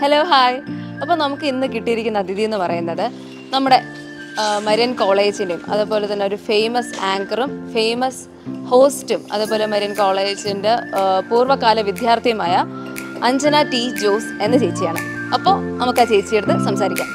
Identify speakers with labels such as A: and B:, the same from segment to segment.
A: Hello hi അപ്പോൾ നമുക്ക് ഇന്ന് കിട്ടിയിരിക്കുന്ന അതിഥി എന്ന് പറയുന്നത് നമ്മുടെ ആ, മരിയൻ കോളേജിൻ്റെയും അതുപോലെ തന്നെ ഒരു ഫേമസ് ആങ്കറും ഫേമസ് ഹോസ്റ്റും അതുപോലെ മരിയൻ കോളേജിൻ്റെ പൂർവ്വകാല വിദ്യാർത്ഥിയുമായ അഞ്ജന ടി ജോസ് എന്ന ചേച്ചിയാണ് അപ്പോൾ നമുക്ക് ആ ചേച്ചിയെടുത്ത് സംസാരിക്കാം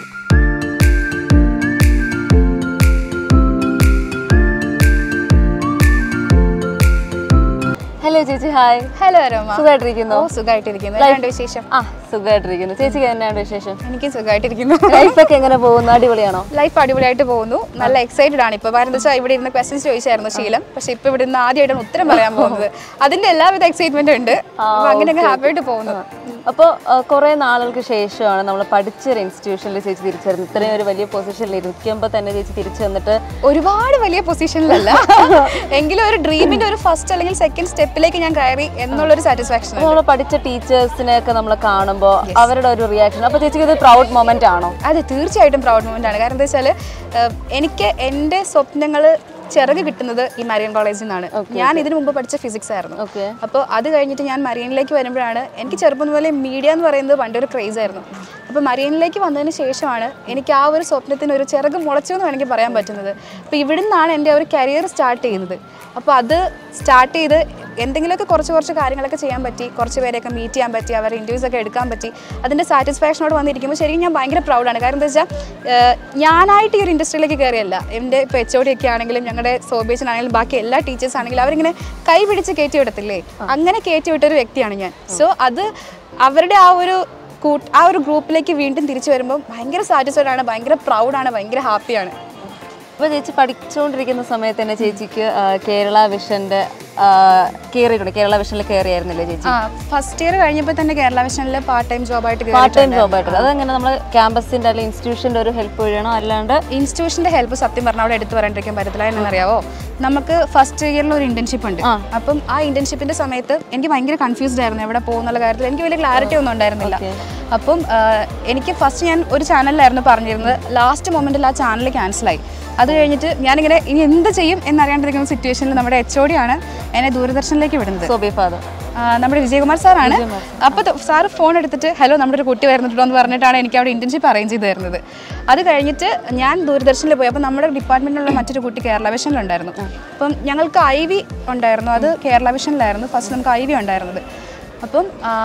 A: ഹലോ ചേച്ചി ഹായ്
B: ഹലോ രമ
A: സുഖമായിട്ടിരിക്കുന്നു
B: ഓ സുഖമായിട്ടിരിക്കുന്നു എന്നാണ്ട് വിശേഷം
A: ആ സുഖമായിട്ടിരിക്കുന്നു ചേച്ചിക്ക് തന്നെയാണ് വിശേഷം
B: എനിക്ക് സുഖമായിട്ടിരിക്കുന്നു
A: ലൈഫൊക്കെ എങ്ങനെ പോകുന്നു അടിപൊളിയാണോ
B: ലൈഫ് അടിപൊളിയായിട്ട് പോകുന്നു നല്ല എക്സൈറ്റഡ് ആണ് ഇപ്പൊ കാരണം എന്താ വെച്ചാൽ ഇവിടെ ഇരുന്ന് ക്വസ്റ്റ്യൻസ് ചോദിച്ചായിരുന്നു ശീലം പക്ഷെ ഇപ്പൊ ഇവിടെ നിന്ന് ആദ്യമായിട്ടാണ് ഉത്തരം പറയാൻ പോകുന്നത് അതിന്റെ എല്ലാവിധ എക്സൈറ്റ്മെന്റ് ഉണ്ട് അപ്പൊ അങ്ങനെയൊക്കെ ഹാപ്പി ആയിട്ട് പോകുന്നു
A: അപ്പോൾ കുറേ നാളുകൾക്ക് ശേഷമാണ് നമ്മൾ പഠിച്ചൊരു ഇൻസ്റ്റിറ്റ്യൂഷനിൽ ചേച്ചി തിരിച്ചു വരുന്നത് ഇത്രയും ഒരു വലിയ പൊസിഷനിൽ ഇരിക്കുമ്പോൾ തന്നെ ചേച്ചി തിരിച്ചു വന്നിട്ട്
B: ഒരുപാട് വലിയ പൊസിഷനിലല്ല എങ്കിലും ഒരു ഡ്രീമിന്റെ ഒരു ഫസ്റ്റ് അല്ലെങ്കിൽ സെക്കൻഡ് സ്റ്റെപ്പിലേക്ക് ഞാൻ കയറി എന്നുള്ളൊരു സാറ്റിസ്ഫാക്ഷൻ
A: നമ്മൾ പഠിച്ച ടീച്ചേഴ്സിനെ ഒക്കെ നമ്മൾ കാണുമ്പോൾ അവരുടെ ഒരു റിയാക്ഷൻ അപ്പോൾ ചേച്ചിക്ക് ഇത് പ്രൗഡ് മൊമെന്റ് ആണോ
B: അതെ തീർച്ചയായിട്ടും പ്രൗഡ് മൂമെന്റ് ആണ് കാരണം എന്താ വെച്ചാൽ എനിക്ക് എൻ്റെ സ്വപ്നങ്ങൾ ചിറക് കിട്ടുന്നത് ഈ മരിയൻ കോളേജിൽ നിന്നാണ് ഞാൻ ഇതിനു മുമ്പ് പഠിച്ച ഫിസിക്സ് ആയിരുന്നു
A: ഓക്കെ
B: അപ്പോൾ അത് കഴിഞ്ഞിട്ട് ഞാൻ മരിയനിലേക്ക് വരുമ്പോഴാണ് എനിക്ക് ചെറുപ്പം മുതലേ മീഡിയ എന്ന് പറയുന്നത് പണ്ടൊരു ക്രേസ് ആയിരുന്നു അപ്പോൾ മരിയനിലേക്ക് വന്നതിന് ശേഷമാണ് എനിക്ക് ആ ഒരു സ്വപ്നത്തിന് ഒരു ചിറക് മുളച്ചു എന്ന് വേണമെങ്കിൽ പറയാൻ പറ്റുന്നത് അപ്പോൾ ഇവിടെ നിന്നാണ് എൻ്റെ ആ ഒരു കരിയർ സ്റ്റാർട്ട് ചെയ്യുന്നത് അപ്പോൾ അത് സ്റ്റാർട്ട് ചെയ്ത് എന്തെങ്കിലുമൊക്കെ കുറച്ച് കുറച്ച് കാര്യങ്ങളൊക്കെ ചെയ്യാൻ പറ്റി കുറച്ച് പേരെയൊക്കെ മീറ്റ് ചെയ്യാൻ പറ്റി അവരുടെ ഇൻ്റർവ്യൂസ് ഒക്കെ എടുക്കാൻ പറ്റി അതിൻ്റെ സാറ്റിസ്ഫാക്ഷനോട് വന്നിരിക്കുമ്പോൾ ശരിക്കും ഞാൻ ഭയങ്കര പ്രൗഡാണ് കാരണം എന്താ വെച്ചാൽ ഏഹ്, ഞാനായിട്ട് ഈ ഒരു ഇൻഡസ്ട്രിയിലേക്ക് കയറിയല്ല എൻ്റെ ഇപ്പോൾ എച്ച് ഒ ഡി ഒക്കെ ആണെങ്കിലും ഞങ്ങളുടെ സോബേച്ചനാണെങ്കിലും ബാക്കി എല്ലാ ടീച്ചേഴ്സ് ആണെങ്കിലും അവരിങ്ങനെ കൈ പിടിച്ച് കയറ്റി വിടത്തില്ലേ അങ്ങനെ കയറ്റി വിട്ട ഒരു വ്യക്തിയാണ് ഞാൻ സോ അത് അവരുടെ ആ ഒരു കൂട്ട് ആ ഒരു ഗ്രൂപ്പിലേക്ക് വീണ്ടും തിരിച്ചു വരുമ്പോൾ ഭയങ്കര സാറ്റിസ്ഫൈഡ് ആണ് ഭയങ്കര പ്രൗഡാണ് ഭയങ്കര ഹാപ്പിയാണ്
A: അപ്പോൾ ചേച്ചി പഠിച്ചുകൊണ്ടിരിക്കുന്ന സമയത്ത് തന്നെ ചേച്ചിക്ക് ആ, കേരള വിഷൻ്റെ കയറിയിട്ടുണ്ട് കേരള വിഷനിൽ കയറിയായിരുന്നില്ലേ ചേച്ചി
B: ആ ഫസ്റ്റ് ഇയർ കഴിഞ്ഞപ്പോൾ തന്നെ കേരള വിഷനിൽ പാർട്ട് ടൈം ജോബായിട്ട്
A: പാർട്ട് ടൈം ജോബായിട്ട് അതെങ്ങനെ നമ്മൾ ക്യാമ്പസിൻ്റെ അല്ലെങ്കിൽ ഇൻസ്റ്റിറ്റ്യൂഷൻ്റെ ഒരു ഹെൽപ്പ് വഴിയാണോ അല്ലാണ്ട്
B: ഇൻസ്റ്റിറ്റ്യൂഷൻ്റെ ഹെൽപ്പ് സത്യം പറഞ്ഞാൽ അവിടെ എടുത്തു പറയാണ്ടിരിക്കാൻ പറ്റത്തില്ല എന്നറിയാവോ നമുക്ക് ഫസ്റ്റ് ഇയറിൽ ഒരു ഇന്റേൺഷിപ്പ് ഉണ്ട് അപ്പം ആ ഇന്റേൺഷിപ്പിന്റെ സമയത്ത് എനിക്ക് ഭയങ്കര കൺഫ്യൂസ്ഡ് ആയിരുന്നു എവിടെ പോകുന്നുള്ള കാര്യത്തിൽ എനിക്ക് വലിയ ക്ലാരിറ്റി ഒന്നും ഉണ്ടായിരുന്നില്ല അപ്പം ആ, എനിക്ക് ഫസ്റ്റ് ഞാൻ ഒരു ചാനലിലായിരുന്നു പറഞ്ഞിരുന്നത് ലാസ്റ്റ് മൊമെന്റിൽ ആ ചാനൽ ക്യാൻസലായി അത് കഴിഞ്ഞിട്ട് ഞാനിങ്ങനെ ഇനി എന്ത് ചെയ്യും എന്നറിയാണ്ടിരിക്കുന്ന സിറ്റുവേഷനിൽ നമ്മുടെ എച്ച് ഒ ആണ് എന്നെ ദൂരദർശനിലേക്ക് വിടുന്നത്
A: സോബി ഫാദർ
B: ആ, നമ്മുടെ വിജയകുമാർ സാറാണ് അപ്പോൾ സാറ് ഫോൺ എടുത്തിട്ട് ഹലോ നമ്മുടെ ഒരു കുട്ടി വരുന്നുണ്ടോ എന്ന് പറഞ്ഞിട്ടാണ് എനിക്ക് അവിടെ ഇന്റേൺഷിപ്പ് അറേഞ്ച് ചെയ്ത് തരുന്നത് അത് കഴിഞ്ഞിട്ട് ഞാൻ ദൂരദർശനിൽ പോയി അപ്പോൾ നമ്മുടെ ഡിപ്പാർട്ട്മെൻറ്റിലുള്ള മറ്റൊരു കുട്ടി കേരള വിഷനിലുണ്ടായിരുന്നു അപ്പം ഞങ്ങൾക്ക് ഐ വി ഉണ്ടായിരുന്നു അത് കേരള വിഷനിലായിരുന്നു ഫസ്റ്റ് നമുക്ക് ഐ വി ഉണ്ടായിരുന്നത് അപ്പം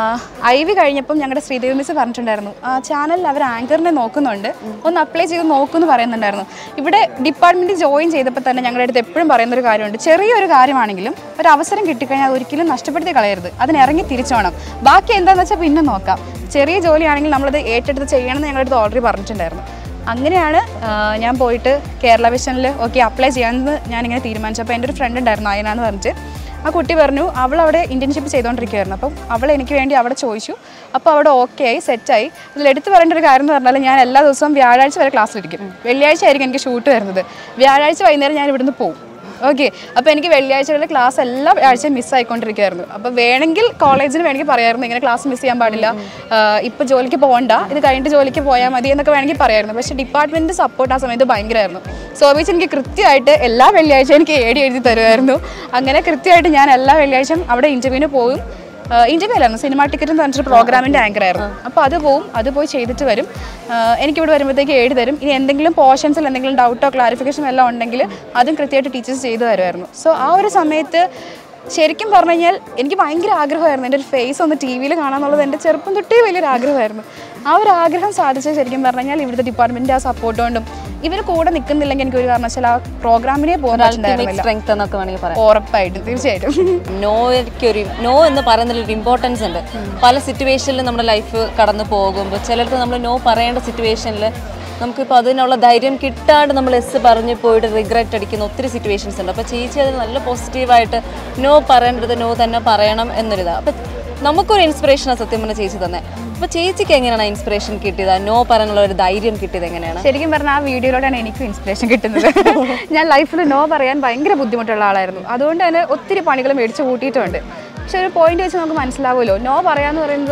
B: ഐ വി കഴിഞ്ഞപ്പം ഞങ്ങളുടെ ശ്രീദേവി മിസ് പറഞ്ഞിട്ടുണ്ടായിരുന്നു ആ ചാനലിൽ അവർ ആങ്കറിനെ നോക്കുന്നുണ്ട് ഒന്ന് അപ്ലൈ ചെയ്ത് നോക്കുമെന്ന് പറയുന്നുണ്ടായിരുന്നു ഇവിടെ ഡിപ്പാർട്ട്മെൻറ്റ് ജോയിൻ ചെയ്തപ്പോൾ തന്നെ ഞങ്ങളുടെ അടുത്ത് എപ്പോഴും പറയുന്ന ഒരു കാര്യമുണ്ട് ചെറിയൊരു കാര്യമാണെങ്കിലും ഒരു അവസരം കിട്ടിക്കഴിഞ്ഞാൽ അത് ഒരിക്കലും നഷ്ടപ്പെടുത്തി കളയരുത് അതിന് ഇറങ്ങി തിരിച്ചോണം ബാക്കി എന്താണെന്ന് വെച്ചാൽ പിന്നെ നോക്കാം ചെറിയ ജോലിയാണെങ്കിൽ നമ്മളത് ഏറ്റെടുത്ത് ചെയ്യണമെന്ന് ഞങ്ങളുടെ അടുത്ത് ഓൾറെഡി പറഞ്ഞിട്ടുണ്ടായിരുന്നു അങ്ങനെയാണ് ആ, ഞാൻ പോയിട്ട് കേരള വിഷനിൽ ഓക്കെ അപ്ലൈ ചെയ്യാമെന്ന് ഞാനിങ്ങനെ തീരുമാനിച്ചു അപ്പോൾ എൻ്റെ ഒരു ഫ്രണ്ട് ഉണ്ടായിരുന്നു അയന എന്ന് പറഞ്ഞിട്ട് ആ കുട്ടി പറഞ്ഞു അവൾ അവിടെ ഇന്റേൺഷിപ്പ് ചെയ്തുകൊണ്ടിരിക്കുകയായിരുന്നു അപ്പം അവൾ എനിക്ക് വേണ്ടി അവിടെ ചോദിച്ചു അപ്പോൾ അവിടെ ഓക്കെ ആയി സെറ്റായി ഇതിൽ എടുത്തു പറയേണ്ട ഒരു കാര്യം എന്ന് പറഞ്ഞാൽ ഞാൻ എല്ലാ ദിവസവും വ്യാഴാഴ്ച വരെ ക്ലാസ്സിലിരിക്കും വെള്ളിയാഴ്ച ആയിരിക്കും എനിക്ക് ഷൂട്ട് വരുന്നത് വ്യാഴാഴ്ച വൈകുന്നേരം ഞാൻ ഇവിടുന്ന് പോകും ഓക്കെ അപ്പോൾ എനിക്ക് വെള്ളിയാഴ്ചകളിലെ ക്ലാസ് എല്ലാ ആഴ്ചയും മിസ് ആയിക്കൊണ്ടിരിക്കുകയായിരുന്നു അപ്പോൾ വേണമെങ്കിൽ കോളേജിന് വേണമെങ്കിൽ പറയായിരുന്നു ഇങ്ങനെ ക്ലാസ് മിസ് ചെയ്യാൻ പാടില്ല ഇപ്പോൾ ജോലിക്ക് പോകണ്ട ഇത് കഴിഞ്ഞിട്ട് ജോലിക്ക് പോയാൽ മതി എന്നൊക്കെ വേണമെങ്കിൽ പറയായിരുന്നു പക്ഷേ ഡിപ്പാർട്ട്മെൻറ്റ് സപ്പോർട്ട് ആ സമയത്ത് ഭയങ്കരമായിരുന്നു സോബീച്ച് എനിക്ക് കൃത്യമായിട്ട് എല്ലാ വെള്ളിയാഴ്ചയും എനിക്ക് ഏടി എഴുതി തരുമായിരുന്നു അങ്ങനെ കൃത്യമായിട്ട് ഞാൻ എല്ലാ വെള്ളിയാഴ്ചയും അവിടെ ഇൻ്റർവ്യൂവിന് പോകും ഇൻ്റർവ്യൂ അല്ലായിരുന്നു സിനിമ ടിക്കറ്റ് എന്ന് പറഞ്ഞിട്ട് പ്രോഗ്രാമിൻ്റെ ആങ്കർ ആയിരുന്നു അപ്പോൾ അത് പോവും അത് പോയി ചെയ്തിട്ട് വരും ആഹ് എനിക്കിവിടെ വരുമ്പോഴത്തേക്ക് എഴുതി തരും ഇനി എന്തെങ്കിലും പോർഷൻസിൽ എന്തെങ്കിലും ഡൗട്ടോ ക്ലാരിഫിക്കേഷൻ എല്ലാം ഉണ്ടെങ്കിൽ അതും കൃത്യമായിട്ട് ടീച്ചേഴ്സ് ചെയ്തു തരുമായിരുന്നു സോ ആ ഒരു സമയത്ത് ശരിക്കും പറഞ്ഞു കഴിഞ്ഞാൽ എനിക്ക് ഭയങ്കര ആഗ്രഹമായിരുന്നു എൻ്റെ ഒരു ഫേസ് ഒന്ന് ടി വിയിൽ കാണാമെന്നുള്ളത് എൻ്റെ ചെറുപ്പം തൊട്ടേ വലിയൊരു ആഗ്രഹമായിരുന്നു ആ ഒരു ആഗ്രഹം സാധിച്ചത് ശരിക്കും പറഞ്ഞു കഴിഞ്ഞാൽ ഇവിടുത്തെ ഡിപ്പാർട്ട്മെൻറ്റ് ആ സപ്പോർട്ട് കൊണ്ടും ഇവർ കൂടെ നിൽക്കുന്നില്ലെങ്കിൽ എനിക്ക് ഒരു കാരണവശാൽ ആ പ്രോഗ്രാമിനെ പോകാൻ പറ്റുന്നുണ്ടായിരുന്നില്ല
A: സ്ട്രെങ്ത് എന്നൊക്കെ വേണമെങ്കിൽ പറയാം
B: ഉറപ്പായിട്ടും തീർച്ചയായിട്ടും
A: നോയ്ക്ക് ഒരു നോ എന്ന് പറയുന്നതിൽ ഒരു ഇമ്പോർട്ടൻസ് ഉണ്ട് പല സിറ്റുവേഷനിലും നമ്മുടെ ലൈഫ് കടന്നു പോകുമ്പോൾ ചിലർക്ക് നമ്മൾ നോ പറയേണ്ട സിറ്റുവേഷനിൽ നമുക്കിപ്പോൾ അതിനുള്ള ധൈര്യം കിട്ടാണ്ട് നമ്മൾ എസ് പറഞ്ഞ് പോയിട്ട് റിഗ്രറ്റ് അടിക്കുന്ന ഒത്തിരി സിറ്റുവേഷൻസ് ഉണ്ട് അപ്പോൾ ചേച്ചി അതിന് നല്ല പോസിറ്റീവായിട്ട് നോ പറയേണ്ടത് നോ തന്നെ പറയണം എന്നൊരിതാണ് അപ്പം നമുക്കൊരു ഇൻസ്പിറേഷനാണ് സത്യം പറഞ്ഞ ചേച്ചി തന്നെ അപ്പോൾ ചേച്ചിക്ക് എങ്ങനെയാണ് ഇൻസ്പിറേഷൻ കിട്ടിയത് നോ പറയാനുള്ള ഒരു ധൈര്യം കിട്ടിയത് എങ്ങനെയാണ്
B: ശരിക്കും പറഞ്ഞാൽ ആ വീഡിയോയിലൂടെയാണ് എനിക്കും ഇൻസ്പിറേഷൻ കിട്ടുന്നത് ഞാൻ ലൈഫിൽ നോ പറയാൻ ഭയങ്കര ബുദ്ധിമുട്ടുള്ള ആളായിരുന്നു അതുകൊണ്ട് തന്നെ ഒത്തിരി പണികൾ മേടിച്ച് കൂട്ടിയിട്ടുണ്ട് പക്ഷെ ഒരു പോയിന്റ് വെച്ച് നമുക്ക് മനസ്സിലാവുമല്ലോ നോ പറയാന്ന് പറയുന്നത്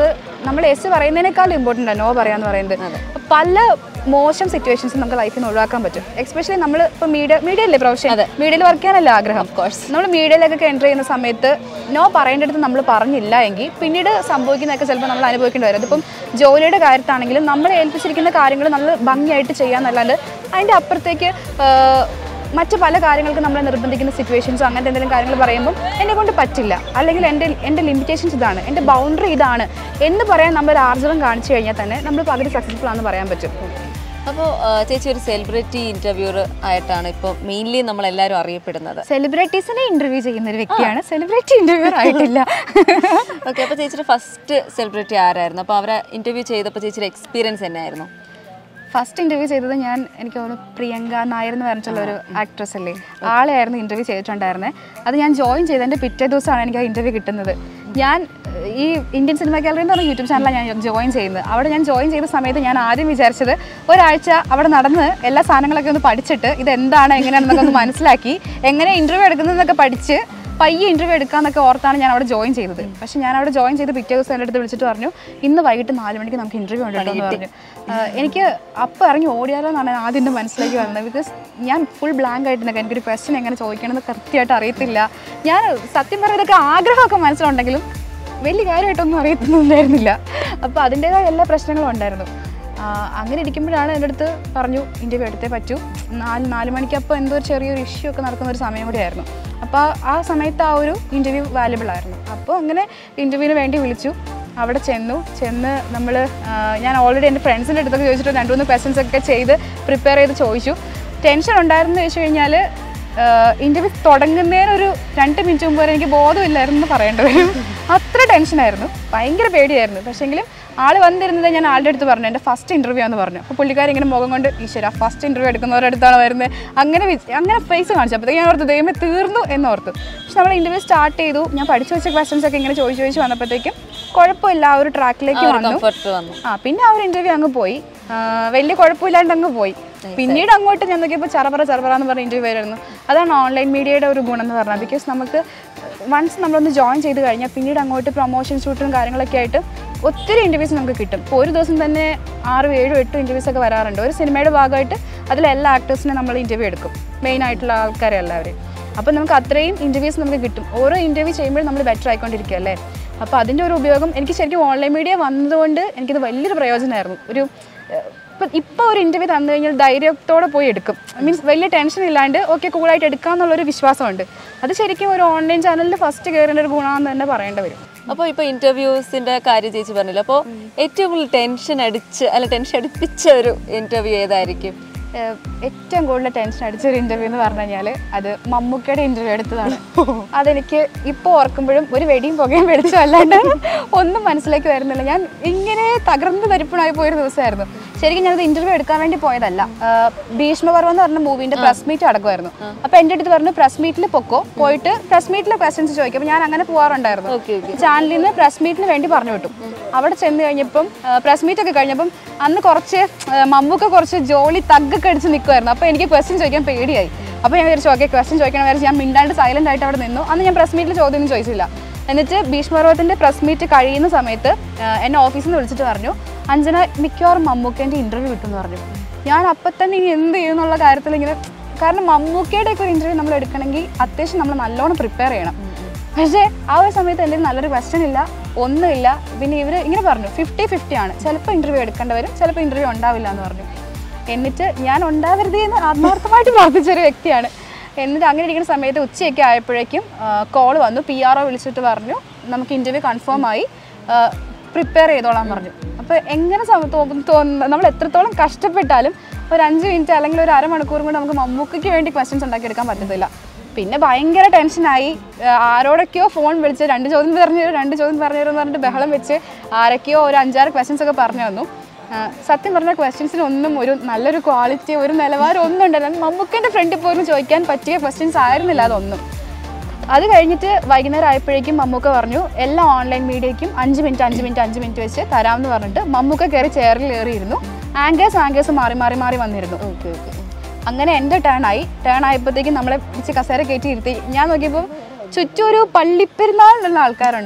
B: നമ്മൾ എസ് പറയുന്നതിനേക്കാളും ഇമ്പോർട്ടൻ്റ് ആണ് നോ പറയാന്ന് പറയുന്നത് പല മോശം സിറ്റുവേഷൻസ് നമുക്ക് ലൈഫിൽ നിന്ന് ഒഴിവാക്കാൻ പറ്റും എക്സ്പെഷ്യലി നമ്മൾ ഇപ്പോൾ മീഡിയ മീഡിയ അല്ലേ പ്രൊഫഷൻ മീഡിയയിൽ വർക്ക് ചെയ്യാനല്ലേ ആഗ്രഹം നമ്മൾ മീഡിയയിലൊക്കെ എൻ്റർ ചെയ്യുന്ന സമയത്ത് നോ പറയേണ്ടടുത്ത് നമ്മൾ പറഞ്ഞില്ല എങ്കിൽ പിന്നീട് സംഭവിക്കുന്നതൊക്കെ ചിലപ്പോൾ നമ്മൾ അനുഭവിക്കേണ്ടി വരും അതിപ്പം ജോലിയുടെ കാര്യത്താണെങ്കിലും നമ്മളെ ഏൽപ്പിച്ചിരിക്കുന്ന കാര്യങ്ങൾ നമ്മൾ ഭംഗിയായിട്ട് ചെയ്യാന്നല്ലാണ്ട് അതിൻ്റെ അപ്പുറത്തേക്ക് ആ, മറ്റ് പല കാര്യങ്ങൾക്ക് നമ്മളെ നിർബന്ധിക്കുന്ന സിറ്റുവേഷൻസോ അങ്ങനത്തെ എന്തെങ്കിലും കാര്യങ്ങൾ പറയുമ്പോൾ എന്നെ കൊണ്ട് പറ്റില്ല അല്ലെങ്കിൽ എൻ്റെ എൻ്റെ ലിമിറ്റേഷൻസ് ഇതാണ് എൻ്റെ ബൗണ്ടറി ഇതാണ് എന്ന് പറയാൻ നമ്മൾ ഒരു ആർജവം കാണിച്ചു കഴിഞ്ഞാൽ തന്നെ നമ്മൾ പകുതി സക്സസ്ഫുൾ ആണെന്ന് പറയാൻ പറ്റും
A: അപ്പോൾ ചേച്ചി ഒരു സെലിബ്രിറ്റി ഇന്റർവ്യൂർ ആയിട്ടാണ് ഇപ്പോൾ മെയിൻലി നമ്മൾ എല്ലാവരും അറിയപ്പെടുന്നത്
B: സെലിബ്രിറ്റീസിനെ ഇന്റർവ്യൂ ചെയ്യുന്ന ഒരു വ്യക്തിയാണ് സെലിബ്രിറ്റി ഇന്റർവ്യൂർ ആയിട്ടില്ല
A: ഓക്കെ അപ്പോൾ ചേച്ചിയുടെ ഫസ്റ്റ് സെലിബ്രിറ്റി ആരായിരുന്നു അപ്പോൾ അവരെ ഇന്റർവ്യൂ ചെയ്തപ്പോൾ ചേച്ചിയുടെ എക്സ്പീരിയൻസ് എന്നായിരുന്നു
B: ഫസ്റ്റ് ഇന്റർവ്യൂ ചെയ്തത് ഞാൻ എനിക്ക് തോന്നുന്നു പ്രിയങ്ക നായർ എന്ന് പറഞ്ഞിട്ടുള്ള ഒരു ആക്ട്രസ് അല്ലേ ആളെയായിരുന്നു ഇന്റർവ്യൂ ചെയ്തിട്ടുണ്ടായിരുന്നത് അത് ഞാൻ ജോയിൻ ചെയ്തതിൻ്റെ പിറ്റേ ദിവസമാണ് എനിക്ക് ആ ഇന്റർവ്യൂ കിട്ടുന്നത് ഞാൻ ഏഹ്, ഈ ഇന്ത്യൻ സിനിമ ഗാലറി എന്ന് പറഞ്ഞ യൂട്യൂബ് ചാനലാണ് ഞാൻ ജോയിൻ ചെയ്യുന്നത് അവിടെ ഞാൻ ജോയിൻ ചെയ്ത സമയത്ത് ഞാൻ ആദ്യം വിചാരിച്ചത് ഒരാഴ്ച അവിടെ നടന്ന് എല്ലാ സാധനങ്ങളൊക്കെ ഒന്ന് പഠിച്ചിട്ട് ഇത് എന്താണ് എങ്ങനെയാണെന്നൊക്കെ ഒന്ന് മനസ്സിലാക്കി എങ്ങനെ ഇന്റർവ്യൂ എടുക്കുന്നതെന്നൊക്കെ പഠിച്ച് പയ്യെ ഇന്റർവ്യൂ എടുക്കാന്നൊക്കെ ഓർത്താണ് ഞാൻ അവിടെ ജോയിൻ ചെയ്തത് പക്ഷെ ഞാൻ അവിടെ ജോയിൻ ചെയ്ത് പിറ്റേ ദിവസം എൻ്റെ അടുത്ത് വിളിച്ചിട്ട് പറഞ്ഞു ഇന്ന് വൈകിട്ട് നാല് മണിക്ക് നമുക്ക് ഇന്റർവ്യൂ ഉണ്ട് കേട്ടോ എന്ന് പറഞ്ഞു ആഹ് എനിക്ക് അപ്പം ഇറങ്ങി ഓടിയാലോ എന്നാണ് ഞാൻ ആദ്യം എൻ്റെ മനസ്സിലേക്ക് വന്നത് ബിക്കോസ് ഞാൻ ഫുൾ ബ്ലാങ്ക് ആയിട്ട് നിൽക്കാം എനിക്കൊരു ക്വസ്റ്റ്യൻ എങ്ങനെ ചോദിക്കണമെന്ന് കൃത്യമായിട്ട് അറിയത്തില്ല ഞാൻ സത്യം പറയുന്നതൊക്കെ ആഗ്രഹമൊക്കെ മനസ്സിലുണ്ടെങ്കിലും വലിയ കാര്യമായിട്ടൊന്നും അറിയത്തൊന്നുണ്ടായിരുന്നില്ല അപ്പോൾ അതിൻ്റേതായ എല്ലാ പ്രശ്നങ്ങളും ഉണ്ടായിരുന്നു ആ, അങ്ങനെ ഇരിക്കുമ്പോഴാണ് എൻ്റെ അടുത്ത് പറഞ്ഞു ഇൻ്റർവ്യൂ എടുത്തേ പറ്റൂ നാല് നാല് മണിക്ക് അപ്പോൾ എന്തോ ഒരു ചെറിയൊരു ഇഷ്യൂ ഒക്കെ നടക്കുന്ന ഒരു സമയം കൂടിയായിരുന്നു അപ്പോൾ ആ സമയത്ത് ആ ഒരു ഇൻ്റർവ്യൂ വാല്യബിൾ ആയിരുന്നു അപ്പോൾ അങ്ങനെ ഇൻ്റർവ്യൂവിന് വേണ്ടി വിളിച്ചു അവിടെ ചെന്നു ചെന്ന് നമ്മൾ ഞാൻ ഓൾറെഡി എൻ്റെ ഫ്രണ്ട്സിൻ്റെ അടുത്തൊക്കെ ചോദിച്ചിട്ട് രണ്ട് മൂന്ന് ക്വസ്റ്റ്യൻസ് ഒക്കെ ചെയ്ത് പ്രിപ്പയർ ചെയ്ത് ചോദിച്ചു ടെൻഷൻ ഉണ്ടായിരുന്നു എന്ന് വെച്ച് കഴിഞ്ഞാൽ ഇൻ്റർവ്യൂ തുടങ്ങുന്നതിനൊരു രണ്ട് മിനിറ്റ് മുമ്പ് വരെ എനിക്ക് ബോധമില്ലായിരുന്നു എന്ന് പറയേണ്ടി വരും അത്ര ടെൻഷനായിരുന്നു ഭയങ്കര പേടിയായിരുന്നു പക്ഷേങ്കിലും ആൾ വന്നിരുന്നത് ഞാൻ ആളുടെ അടുത്ത് പറഞ്ഞു എൻ്റെ ഫസ്റ്റ് ഇൻ്റർവ്യൂ എന്ന് പറഞ്ഞു അപ്പോൾ പുള്ളിക്കാരി ഇങ്ങനെ മുഖം കൊണ്ട് ഈശ്വര ഫസ്റ്റ് ഇൻ്റർവ്യൂ എടുക്കുന്നവരുടെ അടുത്താണ് വരുന്നത് അങ്ങനെ വിച്- അങ്ങനെ ഫേസ് കാണിച്ചു അപ്പോഴത്തേക്ക് ഞാൻ ഓർത്ത് ദൈവമേ തീർന്നു എന്നോർത്തു പക്ഷെ നമ്മൾ ഇൻ്റർവ്യൂ സ്റ്റാർട്ട് ചെയ്തു ഞാൻ പഠിച്ചു വെച്ച ക്വസ്റ്റൻസ് ഒക്കെ ഇങ്ങനെ ചോദിച്ചു ചോദിച്ചു വന്നപ്പോഴത്തേക്കും കുഴപ്പമില്ല ആ ഒരു ട്രാക്കിലേക്ക് വന്നു
A: കംഫർട്ട് വന്നു
B: ആ പിന്നെ ആ ഒരു ഇന്റർവ്യൂ അങ്ങ് പോയി ആ, വലിയ കുഴപ്പമില്ലാണ്ട് അങ്ങ് പോയി പിന്നീട് അങ്ങോട്ട് ഞാൻ നോക്കിയപ്പോൾ ചറപറ ചറപറ എന്ന് പറഞ്ഞ ഇന്റർവ്യൂ ആയിരുന്നു അതാണ് ഓൺലൈൻ മീഡിയയുടെ ഒരു ഗുണം എന്ന് പറഞ്ഞാൽ ബിക്കോസ് നമുക്ക് വൺസ് നമ്മളൊന്ന് ജോയിൻ ചെയ്ത് കഴിഞ്ഞാൽ പിന്നീട് അങ്ങോട്ട് പ്രൊമോഷൻ ഷൂട്ടും കാര്യങ്ങളൊക്കെ ആയിട്ട് ഒത്തിരി ഇൻ്റർവ്യൂസ് നമുക്ക് കിട്ടും ഇപ്പോൾ ഒരു ദിവസം തന്നെ ആറും ഏഴും എട്ടും ഇൻ്റർവ്യൂസ് ഒക്കെ വരാറുണ്ട് ഒരു സിനിമയുടെ ഭാഗമായിട്ട് അതിൽ എല്ലാ ആക്ടേഴ്സിനെ നമ്മൾ ഇൻ്റർവ്യൂ എടുക്കും മെയിൻ ആയിട്ടുള്ള ആൾക്കാരെ എല്ലാവരെയും അപ്പോൾ നമുക്ക് അത്രയും ഇൻ്റർവ്യൂസ് നമുക്ക് കിട്ടും ഓരോ ഇൻ്റർവ്യൂ ചെയ്യുമ്പോഴും നമ്മൾ ബെറ്റർ ആയിക്കൊണ്ടിരിക്കുക അല്ലേ അപ്പോൾ അതിൻ്റെ ഒരു ഉപയോഗം എനിക്ക് ശരിക്കും ഓൺലൈൻ മീഡിയ വന്നതുകൊണ്ട് എനിക്കിത് വലിയൊരു പ്രയോജനമായിരുന്നു ഒരു ഏഹ്, ഇപ്പം ഇപ്പോൾ ഒരു ഇൻ്റർവ്യൂ തന്നു കഴിഞ്ഞാൽ ധൈര്യത്തോടെ പോയി എടുക്കും മീൻസ് വലിയ ടെൻഷൻ ഇല്ലാണ്ട് ഓക്കെ കൂളായിട്ട് എടുക്കാമെന്നുള്ളൊരു വിശ്വാസമുണ്ട് അത് ശരിക്കും ഒരു ഓൺലൈൻ ചാനലിൽ ഫസ്റ്റ് കയറേണ്ട ഒരു ഗുണമെന്ന് തന്നെ പറയേണ്ടി വരും
A: അപ്പോൾ ഇപ്പോൾ ഇന്റർവ്യൂസിന്റെ കാര്യം ചേച്ചി പറഞ്ഞില്ല അപ്പോൾ ഏറ്റവും കൂടുതൽ ടെൻഷൻ അടിച്ച് അല്ല ടെൻഷൻ അടിപ്പിച്ച ഒരു ഇന്റർവ്യൂ ഏതായിരിക്കും
B: ഏഹ്, ഏറ്റവും കൂടുതൽ ടെൻഷൻ അടിച്ച ഒരു ഇന്റർവ്യൂ എന്ന് പറഞ്ഞു കഴിഞ്ഞാൽ അത് മമ്മൂക്കയുടെ ഇന്റർവ്യൂ എടുത്തതാണ് അതെനിക്ക് ഇപ്പോൾ ഓർക്കുമ്പോഴും ഒരു വെടിയും പുകയും വെടിച്ചും അല്ലാണ്ട് ഒന്നും മനസ്സിലേക്ക് വരുന്നില്ല ഞാൻ ഇങ്ങനെ തകർന്ന് തരിപ്പണായി പോയൊരു ദിവസമായിരുന്നു ശരിക്കും ഞാനത് ഇന്റർവ്യൂ എടുക്കാൻ വേണ്ടി പോയതല്ല ആഹ്, ഭീഷ്മപർവം എന്ന് പറഞ്ഞ മൂവിന്റെ പ്രസ് മീറ്റ് അടക്കുമായിരുന്നു അപ്പൊ എൻ്റെ അടുത്ത് പറഞ്ഞു പ്രസ് മീറ്റിൽ പൊക്കോ പോയിട്ട് പ്രസ് മീറ്റിലെ ക്വസ്റ്റ്യൻസ് ചോദിക്കും അപ്പൊ ഞാൻ അങ്ങനെ പോകാറുണ്ടായിരുന്നു
A: ഓക്കെ ഓക്കെ
B: ചാനലിൽ നിന്ന് പ്രസ് മീറ്റിന് വേണ്ടി പറഞ്ഞു വിട്ടു അവിടെ ചെന്ന് കഴിഞ്ഞപ്പം പ്രസ് മീറ്റ് ഒക്കെ കഴിഞ്ഞപ്പം അന്ന് കുറച്ച് ആ, മമ്മൂക്ക കുറച്ച് ജോലി തഗ്ഗൊക്കെ അടിച്ച് നിൽക്കുമായിരുന്നു അപ്പോൾ എനിക്ക് ക്വസ്റ്റ്യൻ ചോദിക്കാൻ പേടിയായി അപ്പോൾ ഞാൻ വിചാരിച്ചു ഓക്കെ ക്വസ്റ്റ്യൻ ചോദിക്കണം വിചാരിച്ച് ഞാൻ മിണ്ടാണ്ട് സൈലന്റ് ആയിട്ട് അവിടെ നിന്നു അന്ന് ഞാൻ പ്രസ് മീറ്റിൽ ചോദ്യമൊന്നും ചോദിച്ചില്ല എന്നിട്ട് ഭീഷ്മപർവത്തിൻ്റെ പ്രസ് മീറ്റ് കഴിയുന്ന സമയത്ത് ആ, എന്നെ ഓഫീസിൽ നിന്ന് വിളിച്ചിട്ട് പറഞ്ഞു അഞ്ജന മിക്കവാറും മമ്മൂക്കേൻ്റെ ഇൻ്റർവ്യൂ കിട്ടുമെന്ന് പറഞ്ഞു ഞാൻ അപ്പം തന്നെ ഇനി എന്ത് ചെയ്യും എന്നുള്ള കാര്യത്തിൽ ഇങ്ങനെ കാരണം മമ്മൂക്കയുടെ ഒക്കെ ഒരു ഇൻ്റർവ്യൂ നമ്മൾ എടുക്കണമെങ്കിൽ അത്യാവശ്യം നമ്മൾ നല്ലോണം പ്രിപ്പയർ ചെയ്യണം പക്ഷേ ആ ഒരു സമയത്ത് എൻ്റെ നല്ലൊരു ക്വസ്റ്റ്യൻ ഇല്ല ഒന്നുമില്ല പിന്നെ ഇവർ ഇങ്ങനെ പറഞ്ഞു ഫിഫ്റ്റി ഫിഫ്റ്റി ആണ് ചിലപ്പോൾ ഇൻ്റർവ്യൂ എടുക്കേണ്ടി വരും ചിലപ്പോൾ ഇൻ്റർവ്യൂ ഉണ്ടാവില്ല എന്ന് പറഞ്ഞു എന്നിട്ട് ഞാൻ ഉണ്ടാവരുത് എന്ന് ആത്മാർത്ഥമായിട്ട് പ്രാർത്ഥിച്ചൊരു വ്യക്തിയാണ് എന്നിട്ട് അങ്ങനെ ഇരിക്കുന്ന സമയത്ത് ഉച്ചയൊക്കെ ആയപ്പോഴേക്കും കോൾ വന്നു പി ആർ ഒ വിളിച്ചിട്ട് പറഞ്ഞു നമുക്ക് ഇൻ്റർവ്യൂ കൺഫേം ആയി പ്രിപ്പയർ ചെയ്തോളാൻ പറഞ്ഞു അപ്പോൾ എങ്ങനെ സമ- തോന്നുന്നു തോന്നുന്നു നമ്മൾ എത്രത്തോളം കഷ്ടപ്പെട്ടാലും ഒരു അഞ്ച് മിനിറ്റ് അല്ലെങ്കിൽ ഒരു അരമണിക്കൂറും കൊണ്ട് നമുക്ക് മമ്മൂക്കയ്ക്ക് വേണ്ടി ക്വസ്റ്റ്യൻസ് ഉണ്ടാക്കിയെടുക്കാൻ പറ്റത്തില്ല പിന്നെ ഭയങ്കര ടെൻഷനായി ആ, ആരോടൊക്കെയോ ഫോൺ വിളിച്ച് രണ്ട് ചോദ്യം പറഞ്ഞു തരും രണ്ട് ചോദ്യം പറഞ്ഞു തരും എന്ന് പറഞ്ഞിട്ട് ബഹളം വെച്ച് ആരൊക്കെയോ ഒരു അഞ്ചാറ് ക്വസ്റ്റ്യൻസ് ഒക്കെ പറഞ്ഞു തന്നു ആ, സത്യം പറഞ്ഞ ക്വസ്റ്റ്യൻസിന് ഒന്നും ഒരു നല്ലൊരു ക്വാളിറ്റി ഒരു നിലവാരം ഒന്നും ഉണ്ടായിരുന്നു മമ്മൂക്കൻ്റെ ഫ്രണ്ടിൽ പോലും ചോദിക്കാൻ പറ്റിയ ക്വസ്റ്റ്യൻസ് ആയിരുന്നില്ല അതൊന്നും അത് കഴിഞ്ഞിട്ട് വൈകുന്നേരം ആയപ്പോഴേക്കും മമ്മൂക്ക പറഞ്ഞു എല്ലാ ഓൺലൈൻ മീഡിയയ്ക്കും അഞ്ച് മിനിറ്റ് അഞ്ച് മിനിറ്റ് അഞ്ച് മിനിറ്റ് വെച്ച് തരാമെന്ന് പറഞ്ഞിട്ട് മമ്മൂക്ക കയറി ചെയറിൽ കയറിയിരുന്നു ആങ്കേഴ്സ് ആങ്കേഴ്സ് മാറി മാറി മാറി വന്നിരുന്നു
A: ഓക്കെ ഓക്കെ
B: അങ്ങനെ എൻ്റെ ടേൺ ആയി ടേൺ ആയപ്പോഴത്തേക്കും നമ്മളെ പിടിച്ച് കസേര കയറ്റി ഇരുത്തി ഞാൻ നോക്കിയപ്പോൾ ചുറ്റും ഒരു പള്ളിപ്പെരുന്നാളിലുള്ള ആൾക്കാരുണ്ട്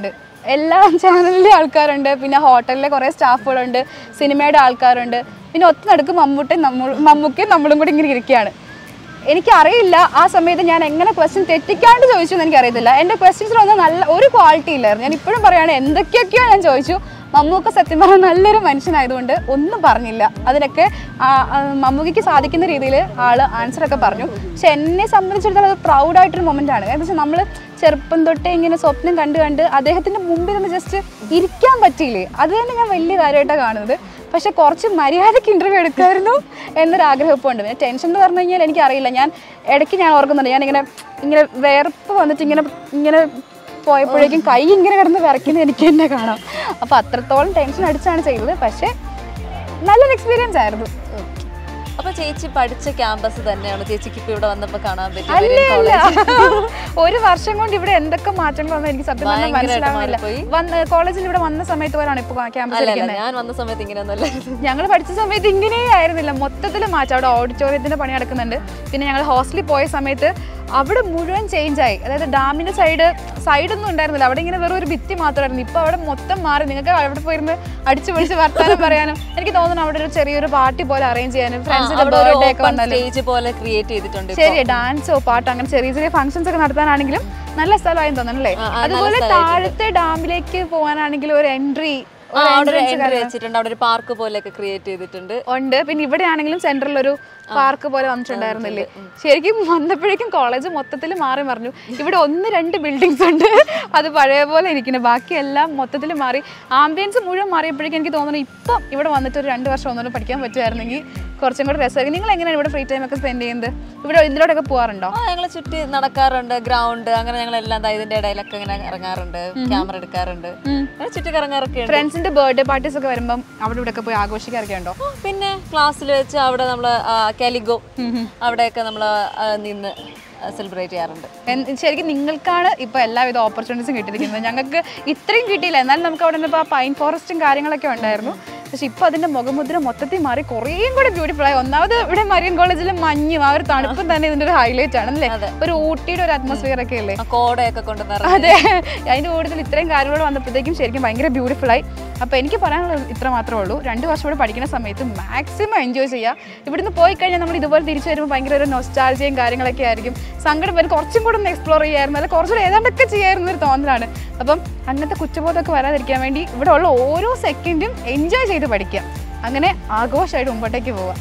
B: എല്ലാ ചാനലിലെ ആൾക്കാരുണ്ട് പിന്നെ ഹോട്ടലിലെ കുറേ സ്റ്റാഫുകളുണ്ട് സിനിമയുടെ ആൾക്കാരുണ്ട് പിന്നെ ഒത്ത നടുക്ക് മമ്മൂട്ടി നമ്മൾ മമ്മൂക്കയും നമ്മളും കൂടി ഇങ്ങനെ ഇരിക്കുകയാണ് എനിക്കറിയില്ല ആ സമയത്ത് ഞാൻ എങ്ങനെ ക്വസ്റ്റ്യൻ തെറ്റിക്കാണ്ട് ചോദിച്ചു എന്ന് എനിക്കറിയത്തില്ല എൻ്റെ ക്വസ്റ്റ്യൻസിലൊന്നും നല്ല ഒരു ക്വാളിറ്റി ഇല്ലായിരുന്നു ഞാൻ ഇപ്പോഴും പറയുകയാണ് എന്തൊക്കെയൊക്കെയോ ഞാൻ ചോദിച്ചു മമ്മൂക്ക സത്യം പറഞ്ഞാൽ നല്ലൊരു മനുഷ്യനായതുകൊണ്ട് ഒന്നും പറഞ്ഞില്ല അതിനൊക്കെ ആ, ആ, മമ്മൂക്കയ്ക്ക് സാധിക്കുന്ന രീതിയിൽ ആൾ ആൻസറൊക്കെ പറഞ്ഞു പക്ഷെ എന്നെ സംബന്ധിച്ചിടത്തോളം അത് പ്രൗഡായിട്ടൊരു മൊമെൻ്റ് ആണ് കാരണം വെച്ചാൽ നമ്മൾ ചെറുപ്പം തൊട്ടേ ഇങ്ങനെ സ്വപ്നം കണ്ട് കണ്ട് അദ്ദേഹത്തിൻ്റെ മുമ്പിൽ നിന്ന് ജസ്റ്റ് ഇരിക്കാൻ പറ്റിയില്ലേ അത് തന്നെ ഞാൻ വലിയ കാര്യമായിട്ടാണ് കാണുന്നത് പക്ഷെ കുറച്ച് മര്യാദയ്ക്ക് ഇൻ്റർവ്യൂ എടുക്കായിരുന്നു എന്നൊരു ആഗ്രഹം ഇപ്പോൾ ഉണ്ട് പിന്നെ ടെൻഷൻ എന്ന് പറഞ്ഞു കഴിഞ്ഞാൽ എനിക്കറിയില്ല ഞാൻ ഇടയ്ക്ക് ഞാൻ ഓർക്കുന്നുണ്ട് ഞാൻ ഇങ്ങനെ ഇങ്ങനെ വേർപ്പ് വന്നിട്ട് ഇങ്ങനെ ഇങ്ങനെ പോയപ്പോഴേക്കും കൈ ഇങ്ങനെ കിടന്ന് വിറയ്ക്കുന്നത് എനിക്ക് തന്നെ കാണാം അപ്പോൾ അത്രത്തോളം ടെൻഷൻ അടിച്ചാണ് ചെയ്തത് പക്ഷേ നല്ലൊരു എക്സ്പീരിയൻസ് ആയിരുന്നു
A: അപ്പൊ ചേച്ചി പഠിച്ച ക്യാമ്പസ് തന്നെയാണ് ചേച്ചിക്ക് ഇപ്പൊ ഇവിടെ വന്നപ്പോ കാണാൻ
B: അല്ല
A: പറ്റിയ
B: അല്ല ഒരു വർഷം കൊണ്ട് ഇവിടെ എന്തൊക്കെ മാറ്റങ്ങൾ വന്നു എനിക്ക് സത്യം പറഞ്ഞാൽ
A: ഭയങ്കരമായിട്ട്
B: മനസ്സിലാവുന്നില്ല
A: മാറിപ്പോയി.
B: വന്ന കോളേജിൽ ഇവിടെ വന്ന സമയത്ത് പോലാണ് ഇപ്പോൾ ക്യാമ്പസ്
A: അല്ല അല്ല ഞാൻ വന്ന സമയത്ത് ഇങ്ങനെയൊന്നുമല്ല
B: ഞങ്ങൾ പഠിച്ച സമയത്ത് ഇങ്ങനെ ആയിരുന്നില്ല മൊത്തത്തിൽ മാറ്റം അവിടെ ഓഡിറ്റോറിയത്തിന്റെ പണി നടക്കുന്നുണ്ട് പിന്നെ ഞങ്ങൾ ഹോസ്റ്റലിൽ പോയ സമയത്ത് അവിടെ മുഴുവൻ ചേഞ്ച് ആയി അതായത് ഡാമിന്റെ സൈഡ് സൈഡൊന്നും ഉണ്ടായിരുന്നില്ല അവിടെ ഇങ്ങനെ വെറും ഒരു ഭിത്തി മാത്രമായിരുന്നു ഇപ്പൊ അവിടെ മൊത്തം മാറി നിങ്ങൾക്ക് അവിടെ പോയിരുന്ന് അടിച്ചു പൊളിച്ച് വർത്താനം പറയാനും എനിക്ക് തോന്നുന്നു അവിടെ ഒരു ചെറിയൊരു പാർട്ടി പോലെ അറേഞ്ച് ചെയ്യാനും ഫ്രണ്ട്സിന്റെ
A: അവിടെ ഒരു
B: ബർത്ത്ഡേ ഒക്കെ
A: ഓപ്പൺ
B: വന്നാലും
A: സ്റ്റേജ് പോലെ ക്രിയേറ്റ് ചെയ്തിട്ടുണ്ട് ഇപ്പൊ.
B: ശരി ഡാൻസോ പാട്ടോ അങ്ങനെ ചെറിയ ചെറിയ ഫംഗ്ഷൻസ് ഒക്കെ നടത്താനാണെങ്കിലും നല്ല സ്ഥലമായെന്ന് തോന്നുന്നു അല്ലേ
A: ആ, ആ, നല്ല
B: അതുപോലെ
A: സ്ഥലമായിട്ടുണ്ട്.
B: താഴത്തെ ഡാമിലേക്ക് പോകാനാണെങ്കിലും ഒരു എൻട്രി
A: ആ, അവിടെ ഒരു എൻട്രി വെച്ചിട്ടുണ്ട് അവിടെ ഒരു പാർക്ക് പോലെയൊക്കെ ക്രിയേറ്റ് ചെയ്തിട്ടുണ്ട്
B: ഉണ്ട് പിന്നെ ഇവിടെ ആണെങ്കിലും സെൻട്രൽ ഒരു പാർക്ക് പോലെ വന്നിട്ടുണ്ടായിരുന്നില്ലേ ശരിക്കും വന്നപ്പോഴേക്കും കോളേജ് മൊത്തത്തിൽ മാറി മറിഞ്ഞു ഇവിടെ ഒന്ന് രണ്ട് ബിൽഡിങ്സ് ഉണ്ട് അത് പഴയ പോലെ ഇരിക്കുന്നു ബാക്കിയെല്ലാം മൊത്തത്തിൽ മാറി ആംബിയൻസ് മുഴുവൻ മാറിയപ്പോഴേക്കും എനിക്ക് തോന്നുന്നു ഇപ്പം ഇവിടെ വന്നിട്ട് ഒരു രണ്ട് വർഷം ഒന്നുകൂടെ പഠിക്കാൻ പറ്റുമായിരുന്നെങ്കിൽ കുറച്ചും കൂടെ രസമായിരിക്കും നിങ്ങൾ എങ്ങനെയാണ് ഇവിടെ ഫ്രീ ടൈം ഒക്കെ സ്പെൻഡ് ചെയ്യുന്നത് ഇവിടെ ഇതിലൂടെയൊക്കെ പോകാറുണ്ടോ
A: ആ ഞങ്ങൾ ചുറ്റി നടക്കാറുണ്ട് ഗ്രൗണ്ട് അങ്ങനെ ഞങ്ങൾ എല്ലാം ദാ ഇതിന്റെ ഇടയിലൊക്കെ ഇങ്ങനെ ഇറങ്ങാറുണ്ട് ക്യാമറ എടുക്കാറുണ്ട് അങ്ങനെ ചുറ്റി കറങ്ങാറൊക്കെ ഉണ്ട്
B: ഫ്രണ്ട്സിന്റെ ബർത്ത്ഡേ പാർട്ടീസ് ഒക്കെ വരുമ്പം അവിടെ ഇവിടെ ഒക്കെ പോയി ആഘോഷിക്കാറൊക്കെ ഉണ്ടോ
A: ആ, പിന്നെ ക്ലാസ്സിൽ വെച്ച് അവിടെ നമ്മൾ കാലിഗോ അവിടെയൊക്കെ നമ്മൾ നിന്ന് സെലിബ്രേറ്റ് ചെയ്യാറുണ്ട്
B: എന്ത് ശരിക്കും നിങ്ങൾക്കാണ് ഇപ്പോൾ എല്ലാവിധ ഓപ്പർച്യൂണിറ്റീസും കിട്ടിയിരിക്കുന്നത് ഞങ്ങൾക്ക് ഇത്രയും കിട്ടിയില്ല എന്നാലും നമുക്ക് അവിടെ നിന്ന് ഇപ്പോൾ ആ പൈൻ ഫോറസ്റ്റും കാര്യങ്ങളൊക്കെ ഉണ്ടായിരുന്നു പക്ഷെ ഇപ്പോൾ അതിൻ്റെ മുഖമുദ്ര മൊത്തത്തിൽ മാറി കുറേയും കൂടെ ബ്യൂട്ടിഫുൾ ആയി ഒന്നാമത് ഇവിടെ മരിയൻ കോളേജിലെ മഞ്ഞും ആ ഒരു തണുപ്പും തന്നെ ഇതിൻ്റെ ഒരു ഹൈലൈറ്റ് ആണ് അല്ലേ ഒരു ഊട്ടിയുടെ ഒരു അറ്റ്മോസ്ഫിയർ ഒക്കെ അല്ലേ
A: ആ കോടയൊക്കെ കൊണ്ട് നിറഞ്ഞ്
B: അതെ അതിൻ്റെ കൂടുതൽ ഇത്രയും കാര്യങ്ങൾ വന്നപ്പോഴത്തേക്കും ശരിക്കും ഭയങ്കര ബ്യൂട്ടിഫുൾ ആയി അപ്പോൾ എനിക്ക് പറയാനുള്ളത് ഇത്ര മാത്രമേ ഉള്ളൂ രണ്ട് വർഷം ഇവിടെ പഠിക്കുന്ന സമയത്ത് മാക്സിമം എൻജോയ് ചെയ്യുക ഇവിടുന്ന് പോയി കഴിഞ്ഞാൽ നമ്മൾ ഇതുപോലെ തിരിച്ചു വരുമ്പോൾ ഭയങ്കര ഒരു നൊസ്റ്റാൾജിയും കാര്യങ്ങളൊക്കെ ആയിരിക്കും സങ്കടം വരും കുറച്ചും കൂടെ ഒന്ന് എക്സ്പ്ലോർ ചെയ്യായിരുന്നു അല്ലെങ്കിൽ കുറച്ചുകൂടെ ഏതാണ്ടൊക്കെ ചെയ്യായിരുന്നു ഒരു തോന്നലാണ് അപ്പം അങ്ങനത്തെ കുറ്റബോധമൊക്കെ വരാതിരിക്കാൻ വേണ്ടി ഇവിടെ ഉള്ള ഓരോ സെക്കൻഡും എൻജോയ് ചെയ്ത് പഠിക്കാം അങ്ങനെ ആഘോഷമായിട്ട് മുമ്പോട്ടേക്ക് പോവാം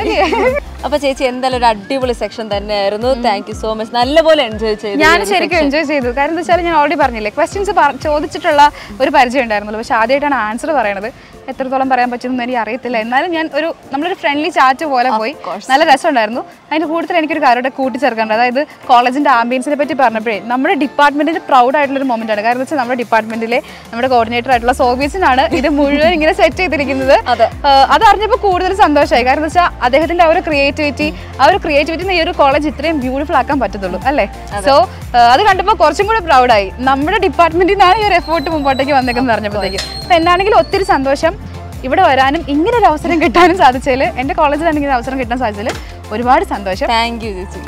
A: അപ്പൊ ചേച്ചി എന്തായാലും ഒരു അടിപൊളി സെക്ഷൻ തന്നെയായിരുന്നു താങ്ക് യു സോ മച്ച് നല്ലപോലെ എൻജോയ് ചെയ്തു
B: ഞാൻ ശരിക്കും എൻജോയ് ചെയ്തു കാരണം എന്താ വെച്ചാൽ ഞാൻ ഓൾറെഡി പറഞ്ഞില്ലേ ക്വസ്റ്റ്യൻസ് ചോദിച്ചിട്ടുള്ള ഒരു പരിചയം ഉണ്ടായിരുന്നുള്ളൂ പക്ഷെ ആദ്യമായിട്ടാണ് ആൻസർ പറയുന്നത് എത്രത്തോളം പറയാൻ പറ്റുമെന്ന് എനിക്ക് അറിയത്തില്ല എന്നാലും ഞാൻ ഒരു നമ്മളൊരു ഫ്രണ്ട്ലി ചാറ്റ് പോലെ പോയി നല്ല രസമുണ്ടായിരുന്നു അതിൻ്റെ കൂടുതൽ എനിക്കൊരു കാര്യം കൂട്ടിച്ചേർക്കാനുണ്ട് അതായത് കോളേജിൻ്റെ ആംബിയൻസിനെ പറ്റി പറഞ്ഞപ്പോഴേ നമ്മുടെ ഡിപ്പാർട്ട്മെന്റിന് പ്രൗഡ് ആയിട്ടുള്ള ഒരു മൊമെന്റ് ആണ് കാരണം വെച്ചാൽ നമ്മുടെ ഡിപ്പാർട്ട്മെന്റിലെ നമ്മുടെ കോർഡിനേറ്റർ ആയിട്ടുള്ള സോബീസിനാണ് ഇത് മുഴുവൻ ഇങ്ങനെ സെറ്റ് ചെയ്തിരിക്കുന്നത്
A: അതെ.
B: ആഹ് അത് അറിഞ്ഞപ്പോൾ കൂടുതൽ സന്തോഷമായി കാരണം എന്താ വെച്ചാൽ അദ്ദേഹത്തിന്റെ ആ ഒരു ക്രിയേറ്റിവിറ്റി ആ ഒരു ക്രിയേറ്റിവിറ്റി ഈ ഒരു കോളേജ് ഇത്രയും ബ്യൂട്ടിഫുൾ ആക്കാൻ പറ്റത്തുള്ളൂ അല്ലേ സോ അത് കണ്ടപ്പോൾ കുറച്ചും കൂടെ പ്രൗഡായി നമ്മുടെ ഡിപ്പാർട്ട്മെന്റിൽ നിന്നാണ് ഈ ഒരു എഫേർട്ട് മുമ്പോട്ടേക്ക് വന്നേക്കെന്ന് പറഞ്ഞപ്പോഴത്തേക്ക് അപ്പൊ എന്നാണെങ്കിലും ഒത്തിരി സന്തോഷം ഇവിടെ വരാനും ഇങ്ങനെ ഒരു അവസരം കിട്ടാനും സാധിച്ചതിൽ എൻ്റെ കോളേജിലാണ് ഇങ്ങനെ ഒരു അവസരം കിട്ടാൻ സാധിച്ചതിൽ ഒരുപാട് സന്തോഷം
A: താങ്ക് യു ചേച്ചി